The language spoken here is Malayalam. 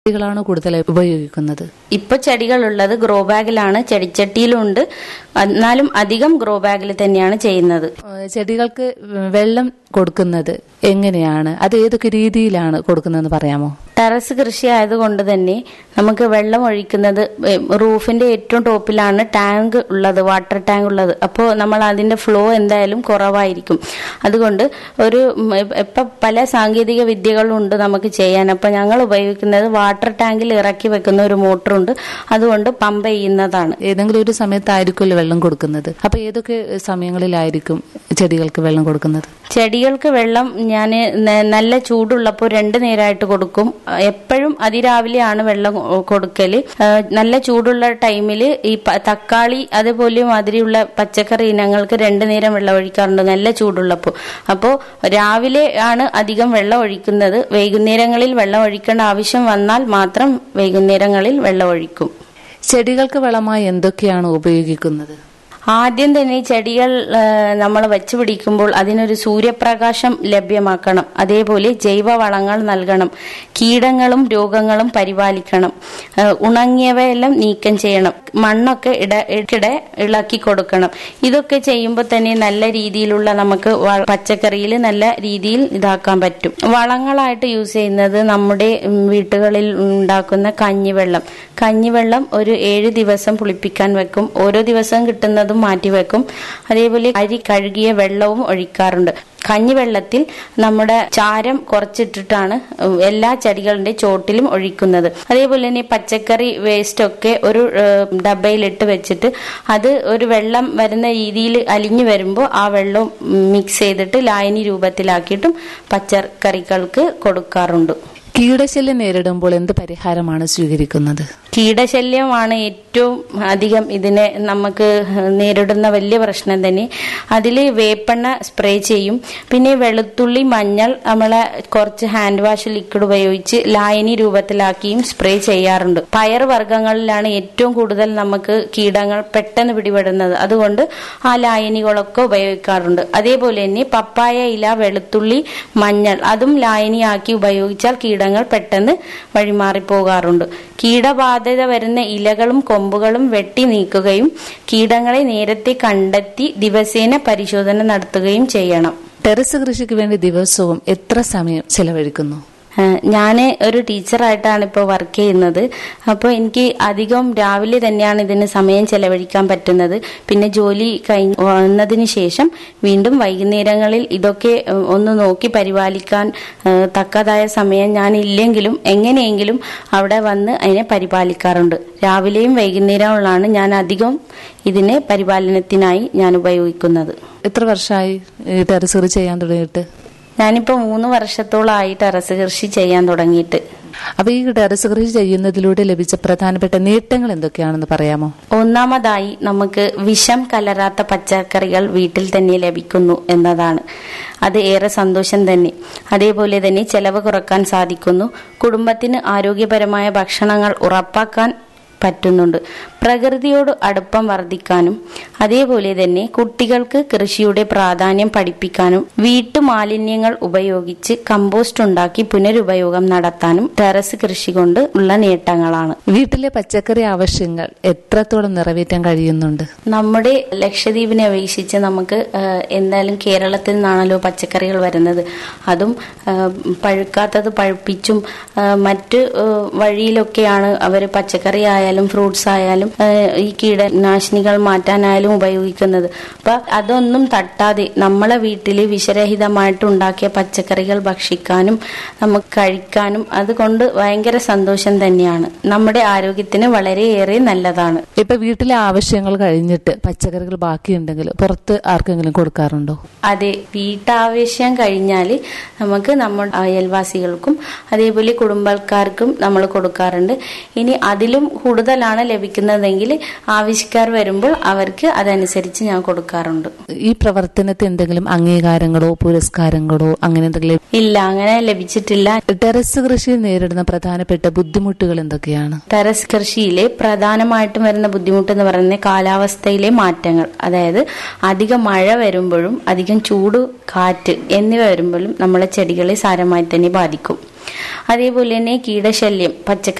ചെടികളാണ് കൂടുതൽ ഉപയോഗിക്കുന്നത് ഇപ്പൊ ചെടികളുള്ളത് ഗ്രോ ബാഗിലാണ് ചെടിച്ചട്ടിയിലുണ്ട് എന്നാലും അധികം ഗ്രോ ബാഗിൽ തന്നെയാണ് ചെയ്യുന്നത് ഏഹ് ചെടികൾക്ക് വെള്ളം കൊടുക്കുന്നത് എങ്ങനെയാണ് അത് ഏതൊക്കെ രീതിയിലാണ് കൊടുക്കുന്നതെന്ന് പറയാമോ ടെറസ് കൃഷി ആയതുകൊണ്ട് തന്നെ നമുക്ക് വെള്ളം ഒഴിക്കുന്നത് ഏഹ് റൂഫിന്റെ ഏറ്റവും ടോപ്പിലാണ് ടാങ്ക് ഉള്ളത് വാട്ടർ ടാങ്ക് ഉള്ളത് അപ്പോൾ നമ്മൾ അതിന്റെ ഫ്ലോ എന്തായാലും കുറവായിരിക്കും അതുകൊണ്ട് ഒരു ഉം, ഇപ്പൊ പല സാങ്കേതിക വിദ്യകളുണ്ട് നമുക്ക് ചെയ്യാൻ അപ്പൊ ഞങ്ങൾ ഉപയോഗിക്കുന്നത് വാട്ടർ ടാങ്കിൽ ഇറക്കി വെക്കുന്ന ഒരു മോട്ടറുണ്ട് അതുകൊണ്ട് പമ്പ് ചെയ്യുന്നതാണ് ഏതെങ്കിലും ഒരു സമയത്തായിരിക്കുമല്ലോ വെള്ളം കൊടുക്കുന്നത് അപ്പൊ ഏതൊക്കെ സമയങ്ങളിലായിരിക്കും ചെടികൾക്ക് വെള്ളം കൊടുക്കുന്നത് ചെടികൾക്ക് വെള്ളം ഞാൻ നല്ല ചൂടുള്ളപ്പോൾ രണ്ട് നേരമായിട്ട് കൊടുക്കും എപ്പോഴും അതിരാവിലെയാണ് വെള്ളം കൊ- കൊടുക്കല് ആ, നല്ല ചൂടുള്ള ടൈമിൽ ഈ പ- തക്കാളി അതുപോലെ മാതിരിയുള്ള പച്ചക്കറി ഇനങ്ങൾക്ക് രണ്ട് നേരം വെള്ളം ഒഴിക്കാറുണ്ട് നല്ല ചൂടുള്ളപ്പോൾ അപ്പോൾ രാവിലെ ആണ് അധികം വെള്ളം ഒഴിക്കുന്നത് വൈകുന്നേരങ്ങളിൽ വെള്ളം ഒഴിക്കേണ്ട ആവശ്യം വന്നാൽ മാത്രം വൈകുന്നേരങ്ങളിൽ വെള്ളം ഒഴിക്കും ചെടികൾക്ക് വളമായി എന്തൊക്കെയാണ് ഉപയോഗിക്കുന്നത് ആദ്യം തന്നെ ചെടികൾ നമ്മൾ വെച്ച് പിടിക്കുമ്പോൾ അതിനൊരു സൂര്യപ്രകാശം ലഭ്യമാക്കണം അതേപോലെ ജൈവ വളങ്ങൾ നൽകണം കീടങ്ങളും രോഗങ്ങളും പരിപാലിക്കണം ആ, ഉണങ്ങിയവയെല്ലാം നീക്കം ചെയ്യണം മണ്ണൊക്കെ ഇട ഇടയ്ക്കിടെ ഇളക്കി കൊടുക്കണം ഇതൊക്കെ ചെയ്യുമ്പോൾ തന്നെ നല്ല രീതിയിലുള്ള നമുക്ക് വ- പച്ചക്കറിയിൽ നല്ല രീതിയിൽ ഇതാക്കാൻ പറ്റും വളങ്ങളായിട്ട് യൂസ് ചെയ്യുന്നത് നമ്മുടെ ഉം, വീട്ടുകളിൽ ഉണ്ടാക്കുന്ന കഞ്ഞിവെള്ളം കഞ്ഞിവെള്ളം ഒരു ഏഴ് ദിവസം പുളിപ്പിക്കാൻ വെക്കും ഓരോ ദിവസം കിട്ടുന്നതും മാറ്റി വെക്കും അതേപോലെ അരി കഴുകിയ വെള്ളവും ഒഴിക്കാറുണ്ട് കഞ്ഞിവെള്ളത്തിൽ നമ്മുടെ ചാരം കുറച്ചിട്ടിട്ടാണ് ഉം, എല്ലാ ചെടികളുടെ ചോട്ടിലും ഒഴിക്കുന്നത് അതേപോലെ തന്നെ പച്ചക്കറി വേസ്റ്റ് ഒക്കെ ഒരു ഏഹ്, ഡബയിലിട്ട് വെച്ചിട്ട് അത് ഒരു വെള്ളം വരുന്ന രീതിയിൽ അലിഞ്ഞു വരുമ്പോൾ ആ വെള്ളം മിക്സ് ചെയ്തിട്ട് ലായനി രൂപത്തിലാക്കിയിട്ടും പച്ചക്കറികൾക്ക് കൊടുക്കാറുണ്ട് കീടശല്യം നേരിടുമ്പോൾ എന്ത് പരിഹാരമാണ് സ്വീകരിക്കുന്നത് കീടശല്യമാണ് ഏറ്റവും അധികം ഇതിനെ നമുക്ക് നേരിടുന്ന വലിയ പ്രശ്നം തന്നെ അതിൽ വേപ്പെണ്ണ സ്പ്രേ ചെയ്യും പിന്നെ വെളുത്തുള്ളി മഞ്ഞൾ നമ്മളെ കുറച്ച് ഹാൻഡ് വാഷ് ലിക്വിഡ് ഉപയോഗിച്ച് ലായനി രൂപത്തിലാക്കിയും സ്പ്രേ ചെയ്യാറുണ്ട് പയർ വർഗ്ഗങ്ങളിലാണ് ഏറ്റവും കൂടുതൽ നമുക്ക് കീടങ്ങൾ പെട്ടെന്ന് പിടിപെടുന്നത് അതുകൊണ്ട് ആ ലായനികളൊക്കെ ഉപയോഗിക്കാറുണ്ട് അതേപോലെ തന്നെ പപ്പായ ഇല വെളുത്തുള്ളി മഞ്ഞൾ അതും ലായനിയാക്കി ഉപയോഗിച്ചാൽ കീടങ്ങൾ പെട്ടെന്ന് വഴിമാറിപ്പോകാറുണ്ട് കീടബാധിത വരുന്ന ഇലകളും കൊമ്പുകളും വെട്ടി നീക്കുകയും കീടങ്ങളെ നേരത്തെ കണ്ടെത്തി ദിവസേന പരിശോധന നടത്തുകയും ചെയ്യണം ടെറസ് കൃഷിക്ക് വേണ്ടി ദിവസവും എത്ര സമയം ചെലവഴിക്കുന്നു ഞാൻ ഒരു ടീച്ചറായിട്ടാണ് ഇപ്പോൾ വർക്ക് ചെയ്യുന്നത് അപ്പോൾ എനിക്ക് അധികം രാവിലെ തന്നെയാണ് ഇതിന് സമയം ചെലവഴിക്കാൻ പറ്റുന്നത് പിന്നെ ജോലി കഴിഞ്ഞ് വന്നതിന് ശേഷം വീണ്ടും വൈകുന്നേരങ്ങളിൽ ഇതൊക്കെ ഏഹ്, ഒന്ന് നോക്കി പരിപാലിക്കാൻ ഏഹ്, തക്കതായ സമയം ഞാൻ ഇല്ലെങ്കിലും എങ്ങനെയെങ്കിലും അവിടെ വന്ന് അതിനെ പരിപാലിക്കാറുണ്ട് രാവിലെയും വൈകുന്നേരങ്ങളിലാണ് ഞാൻ അധികം ഇതിനെ പരിപാലനത്തിനായി ഞാൻ ഉപയോഗിക്കുന്നത് എത്ര വർഷമായി ഈ ടെറസ് കൃഷി ചെയ്യാൻ തുടങ്ങിയിട്ട് ഞാനിപ്പോൾ മൂന്ന് വർഷത്തോളമായി ടെറസ് കൃഷി ചെയ്യാൻ തുടങ്ങിയിട്ട് അപ്പൊ ഈ ടെറസ് കൃഷി ചെയ്യുന്നതിലൂടെ ലഭിച്ച പ്രധാനപ്പെട്ട നേട്ടങ്ങൾ എന്തൊക്കെയാണെന്ന് പറയാമോ ഒന്നാമതായി നമുക്ക് വിഷം കലരാത്ത പച്ചക്കറികൾ വീട്ടിൽ തന്നെ ലഭിക്കുന്നു എന്നതാണ് അത് ഏറെ സന്തോഷം തന്നെ അതേപോലെ തന്നെ ചെലവ് കുറക്കാൻ സാധിക്കുന്നു കുടുംബത്തിന് ആരോഗ്യപരമായ ഭക്ഷണങ്ങൾ ഉറപ്പാക്കാൻ പറ്റുന്നുണ്ട് പ്രകൃതിയോട് അടുപ്പം വർദ്ധിക്കാനും അതേപോലെ തന്നെ കുട്ടികൾക്ക് കൃഷിയുടെ പ്രാധാന്യം പഠിപ്പിക്കാനും വീട്ടുമാലിന്യങ്ങൾ ഉപയോഗിച്ച് കമ്പോസ്റ്റ് ഉണ്ടാക്കി പുനരുപയോഗം നടത്താനും ടെറസ് കൃഷി കൊണ്ട് ഉള്ള നേട്ടങ്ങളാണ് വീട്ടിലെ പച്ചക്കറി ആവശ്യങ്ങൾ എത്രത്തോളം നിറവേറ്റാൻ കഴിയുന്നുണ്ട് നമ്മുടെ ലക്ഷദ്വീപിനെ അപേക്ഷിച്ച് നമുക്ക് ആ, എന്തായാലും കേരളത്തിൽ നിന്നാണല്ലോ പച്ചക്കറികൾ വരുന്നത് അതും ആ, പഴുക്കാത്തത് പഴുപ്പിച്ചും ആ, മറ്റ് ആ, വഴിയിലൊക്കെയാണ് അവർ പച്ചക്കറി ആയാലും ഫ്രൂട്ട്സ് ആയാലും ആ, ഈ കീടനാശിനികൾ മാറ്റാനായാലും ഉപയോഗിക്കുന്നത് അപ്പൊ അതൊന്നും തട്ടാതെ നമ്മളെ വീട്ടിൽ വിഷരഹിതമായിട്ട് ഉണ്ടാക്കിയ പച്ചക്കറികൾ ഭക്ഷിക്കാനും നമുക്ക് കഴിക്കാനും അതുകൊണ്ട് ഭയങ്കര സന്തോഷം തന്നെയാണ് നമ്മുടെ ആരോഗ്യത്തിന് വളരെയേറെ നല്ലതാണ് ഇപ്പൊ വീട്ടിലെ ആവശ്യങ്ങൾ കഴിഞ്ഞിട്ട് പച്ചക്കറികൾ ബാക്കിയുണ്ടെങ്കിൽ പുറത്ത് ആർക്കെങ്കിലും കൊടുക്കാറുണ്ടോ അതെ വീട്ടാവശ്യം കഴിഞ്ഞാൽ നമുക്ക് നമ്മുടെ അയൽവാസികൾക്കും അതേപോലെ കുടുംബക്കാർക്കും നമ്മൾ കൊടുക്കാറുണ്ട് ഇനി അതിലും കൂടുതലാണ് ലഭിക്കുന്നതെങ്കിൽ ആവശ്യക്കാർ വരുമ്പോൾ അവർക്ക് അതനുസരിച്ച് ഞാൻ കൊടുക്കാറുണ്ട് ഈ പ്രവർത്തനത്തിന് എന്തെങ്കിലും അംഗീകാരങ്ങളോ പുരസ്കാരങ്ങളോ അങ്ങനെ എന്തെങ്കിലും ഇല്ല അങ്ങനെ ലഭിച്ചിട്ടില്ല ടെറസ് കൃഷിയിൽ നേരിടുന്ന പ്രധാനപ്പെട്ട ബുദ്ധിമുട്ടുകൾ എന്തൊക്കെയാണ് ടെറസ് കൃഷിയിലെ പ്രധാനമായിട്ടും വരുന്ന ബുദ്ധിമുട്ട് എന്ന് പറയുന്നത് കാലാവസ്ഥയിലെ മാറ്റങ്ങൾ അതായത് അധികം മഴ വരുമ്പോഴും അധികം ചൂട് കാറ്റ് എന്നിവ വരുമ്പോഴും നമ്മളെ ചെടികളെ സാരമായി തന്നെ ബാധിക്കും അതേപോലെ തന്നെ കീടശല്യം പച്ചക്കറി